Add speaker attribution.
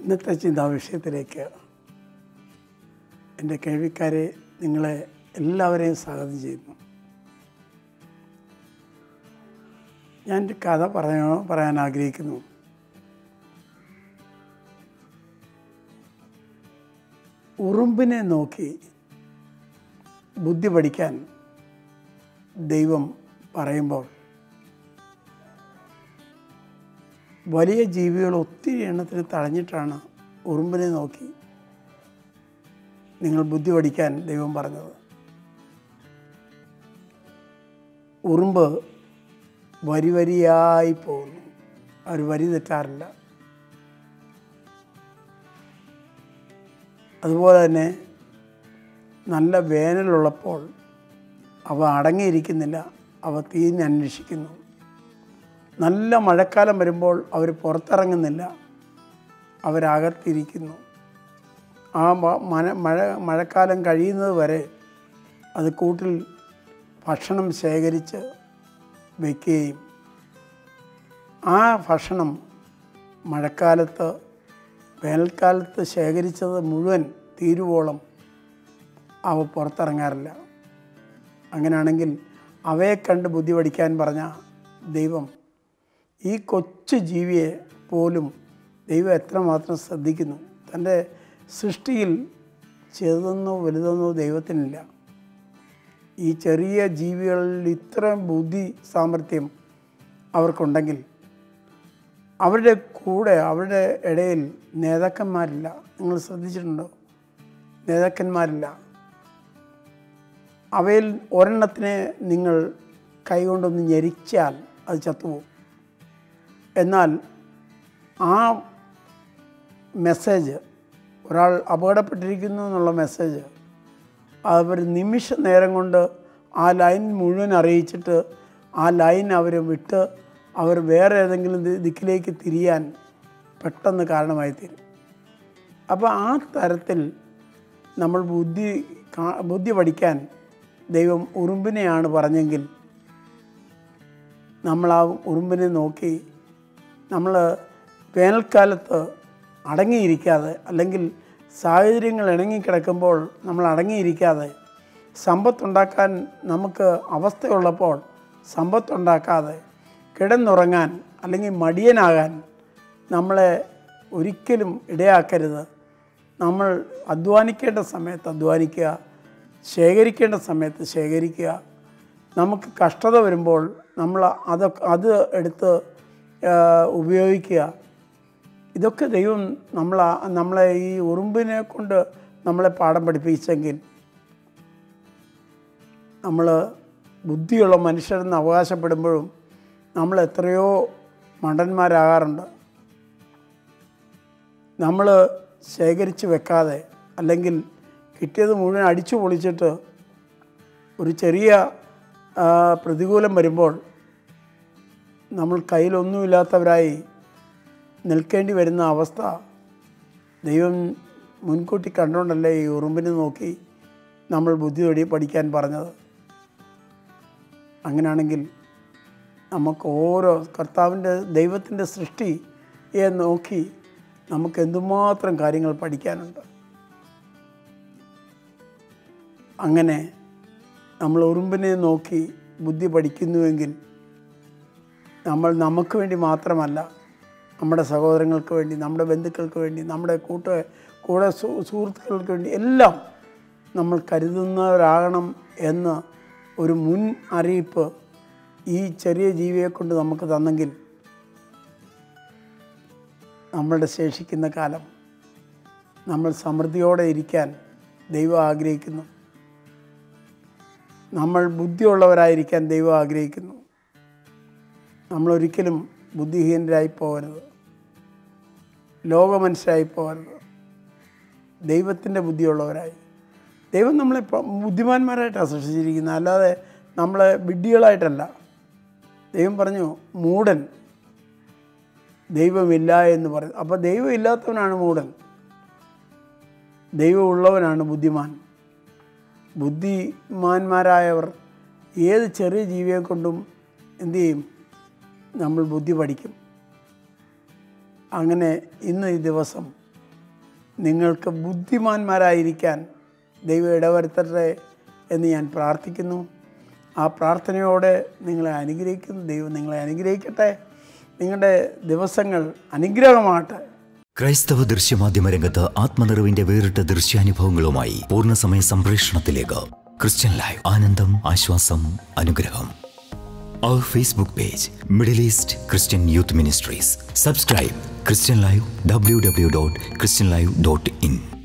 Speaker 1: ഇന്നത്തെ ചിന്താവിഷയത്തിലേക്ക് എൻ്റെ കേൾവിക്കാരെ നിങ്ങളെ എല്ലാവരെയും സ്വാഗതം ചെയ്യുന്നു ഞാൻ ഒരു കഥ പറയാനോ പറയാൻ ആഗ്രഹിക്കുന്നു ഉറുമ്പിനെ നോക്കി ബുദ്ധി പഠിക്കാൻ ദൈവം പറയുമ്പോൾ വലിയ ജീവികൾ ഒത്തിരി എണ്ണത്തിന് തടഞ്ഞിട്ടാണ് ഉറുമ്പിനെ നോക്കി നിങ്ങൾ ബുദ്ധി പഠിക്കാൻ ദൈവം പറഞ്ഞത് ഉറുമ്പ് വരി വരിയായി പോകുന്നു അവർ വരി തെറ്റാറില്ല അതുപോലെ തന്നെ നല്ല വേനലുള്ളപ്പോൾ അവ അടങ്ങിയിരിക്കുന്നില്ല അവ തീഞ്ഞ് അന്വേഷിക്കുന്നു നല്ല മഴക്കാലം വരുമ്പോൾ അവർ പുറത്തിറങ്ങുന്നില്ല അവരകത്തിരിക്കുന്നു ആ മ- മന മഴ മഴക്കാലം കഴിയുന്നത് വരെ അത് കൂട്ടിൽ ഭക്ഷണം ശേഖരിച്ച് വയ്ക്കുകയും ആ ഭക്ഷണം മഴക്കാലത്ത് വേനൽക്കാലത്ത് ശേഖരിച്ചത് മുഴുവൻ തീരുവോളം അവ പുറത്തിറങ്ങാറില്ല അങ്ങനെയാണെങ്കിൽ അവയെ കണ്ട് ബുദ്ധി പഠിക്കാൻ പറഞ്ഞ ദൈവം ഈ കൊച്ചു ജീവിയെ പോലും ദൈവം എത്രമാത്രം ശ്രദ്ധിക്കുന്നു തൻ്റെ സൃഷ്ടിയിൽ ചെറുതെന്നോ വലുതെന്നോ ദൈവത്തിനില്ല ഈ ചെറിയ ജീവികളിൽ ഇത്രയും ബുദ്ധി സാമർഥ്യം അവർക്കുണ്ടെങ്കിൽ അവരുടെ കൂടെ അവരുടെ ഇടയിൽ നേതാക്കന്മാരില്ല നിങ്ങൾ ശ്രദ്ധിച്ചിട്ടുണ്ടോ നേതാക്കന്മാരില്ല അവയിൽ ഒരെണ്ണത്തിനെ നിങ്ങൾ കൈകൊണ്ടൊന്ന് ഞെരിച്ചാൽ അത് ചത്തുപോകും എന്നാൽ ആ മെസ്സേജ് ഒരാൾ അപകടപ്പെട്ടിരിക്കുന്നു എന്നുള്ള മെസ്സേജ് അവർ നിമിഷ നേരം കൊണ്ട് ആ ലൈൻ മുഴുവൻ അറിയിച്ചിട്ട് ആ ലൈൻ അവർ വിട്ട് അവർ വേറെ ഏതെങ്കിലും ദി- ദിക്കിലേക്ക് തിരിയാൻ പെട്ടെന്ന് കാരണമായി തീരും അപ്പോൾ ആ തരത്തിൽ നമ്മൾ ബുദ്ധി കാ- ബുദ്ധി പഠിക്കാൻ ദൈവം ഉറുമ്പിനെയാണ് പറഞ്ഞെങ്കിൽ നമ്മൾ ആ ഉറുമ്പിനെ നോക്കി നമ്മൾ വേനൽക്കാലത്ത് അടങ്ങിയിരിക്കാതെ അല്ലെങ്കിൽ സാഹചര്യങ്ങൾ ഇണങ്ങിക്കിടക്കുമ്പോൾ നമ്മൾ അടങ്ങിയിരിക്കാതെ സമ്പത്തുണ്ടാക്കാൻ നമുക്ക് അവസ്ഥയുള്ളപ്പോൾ സമ്പത്തുണ്ടാക്കാതെ കിടന്നുറങ്ങാൻ അല്ലെങ്കിൽ മടിയനാകാൻ നമ്മളെ ഒരിക്കലും ഇടയാക്കരുത് നമ്മൾ അധ്വാനിക്കേണ്ട സമയത്ത് അധ്വാനിക്കുക ശേഖരിക്കേണ്ട സമയത്ത് ശേഖരിക്കുക നമുക്ക് കഷ്ടത വരുമ്പോൾ നമ്മൾ അതൊക്കെ അത് എടുത്ത് ആ, ഉപയോഗിക്കുക ഇതൊക്കെ ദൈവം നമ്മളെ നമ്മളെ ഈ ഉറുമ്പിനെ കൊണ്ട് നമ്മളെ പാഠം പഠിപ്പിച്ചെങ്കിൽ നമ്മൾ ബുദ്ധിയുള്ള മനുഷ്യരെന്ന് അവകാശപ്പെടുമ്പോഴും നമ്മൾ എത്രയോ മണ്ടന്മാരാകാറുണ്ട് നമ്മൾ ശേഖരിച്ച് വെക്കാതെ അല്ലെങ്കിൽ കിട്ടിയത് മുഴുവൻ അടിച്ചു പൊളിച്ചിട്ട് ഒരു ചെറിയ ആ, പ്രതികൂലം വരുമ്പോൾ നമ്മൾ കയ്യിലൊന്നുമില്ലാത്തവരായി നിൽക്കേണ്ടി വരുന്ന അവസ്ഥ ദൈവം മുൻകൂട്ടി കണ്ടുകൊണ്ടല്ലേ ഈ ഉറുമ്പിനെ നോക്കി നമ്മൾ ബുദ്ധി നേടി പഠിക്കാൻ പറഞ്ഞത് അങ്ങനെയാണെങ്കിൽ നമുക്ക് ഓരോ കർത്താവിൻ്റെ ദൈവത്തിൻ്റെ സൃഷ്ടിയെ നോക്കി നമുക്ക് എന്തുമാത്രം കാര്യങ്ങൾ പഠിക്കാനുണ്ട് അങ്ങനെ നമ്മൾ ഉറുമ്പിനെ നോക്കി ബുദ്ധി പഠിക്കുന്നുവെങ്കിൽ നമ്മൾ നമുക്ക് വേണ്ടി മാത്രമല്ല നമ്മുടെ സഹോദരങ്ങൾക്ക് വേണ്ടി നമ്മുടെ ബന്ധുക്കൾക്ക് വേണ്ടി നമ്മുടെ കൂട്ട കൂടെ സു- സുഹൃത്തുക്കൾക്ക് വേണ്ടി എല്ലാം നമ്മൾ കരുതുന്നവരാകണം എന്ന് ഒരു മുൻ അറിയിപ്പ് ഈ ചെറിയ ജീവിയെ കൊണ്ട് നമുക്ക് തന്നെങ്കിൽ നമ്മളുടെ ശേഷിക്കുന്ന കാലം നമ്മൾ സമൃദ്ധിയോടെ ഇരിക്കാൻ ദൈവം ആഗ്രഹിക്കുന്നു നമ്മൾ ബുദ്ധിയുള്ളവരായിരിക്കാൻ ദൈവം ആഗ്രഹിക്കുന്നു നമ്മളൊരിക്കലും ബുദ്ധിഹീനരായി പോകരുത് ലോകമനുഷ്യരായി പോകരുത് ദൈവത്തിൻ്റെ ബുദ്ധിയുള്ളവരായി ദൈവം നമ്മളെ പ- ബുദ്ധിമാന്മാരായിട്ടാണ് സൃഷ്ടിച്ചിരിക്കുന്നത് അല്ലാതെ നമ്മളെ വിഡ്ഢികളായിട്ടല്ല ദൈവം പറഞ്ഞു മൂടൻ ദൈവമില്ല എന്ന് പറഞ്ഞു അപ്പോൾ ദൈവം ഇല്ലാത്തവനാണ് മൂടൻ ദൈവമുള്ളവനാണ് ബുദ്ധിമാൻ ബുദ്ധിമാന്മാരായവർ ഏത് ചെറിയ ജീവിയെ കൊണ്ടും എന്തു ചെയ്യും നമ്മൾ ബുദ്ധി പഠിക്കും അങ്ങനെ ഇന്ന് ഈ ദിവസം നിങ്ങൾക്ക് ബുദ്ധിമാന്മാരായിരിക്കാൻ ദൈവം ഇടവരുത്തട്ടെ എന്ന് ഞാൻ പ്രാർത്ഥിക്കുന്നു ആ പ്രാർത്ഥനയോടെ നിങ്ങളെ അനുഗ്രഹിക്കുന്നു ദൈവം നിങ്ങളെ അനുഗ്രഹിക്കട്ടെ നിങ്ങളുടെ ദിവസങ്ങൾ അനുഗ്രഹമാകട്ടെ
Speaker 2: ക്രൈസ്തവ ദൃശ്യമാധ്യമ രംഗത്ത് ആത്മനിറവിന്റെ വേറിട്ട ദൃശ്യാനുഭവങ്ങളുമായി പൂർണ്ണസമയ സംപ്രേഷണത്തിലേക്ക് ക്രിസ്ത്യൻ ലൈവ് ആനന്ദം ആശ്വാസം അനുഗ്രഹം അവർ Facebook page Middle East Christian youth ministries subscribe Christian live W W dot Christian live dot in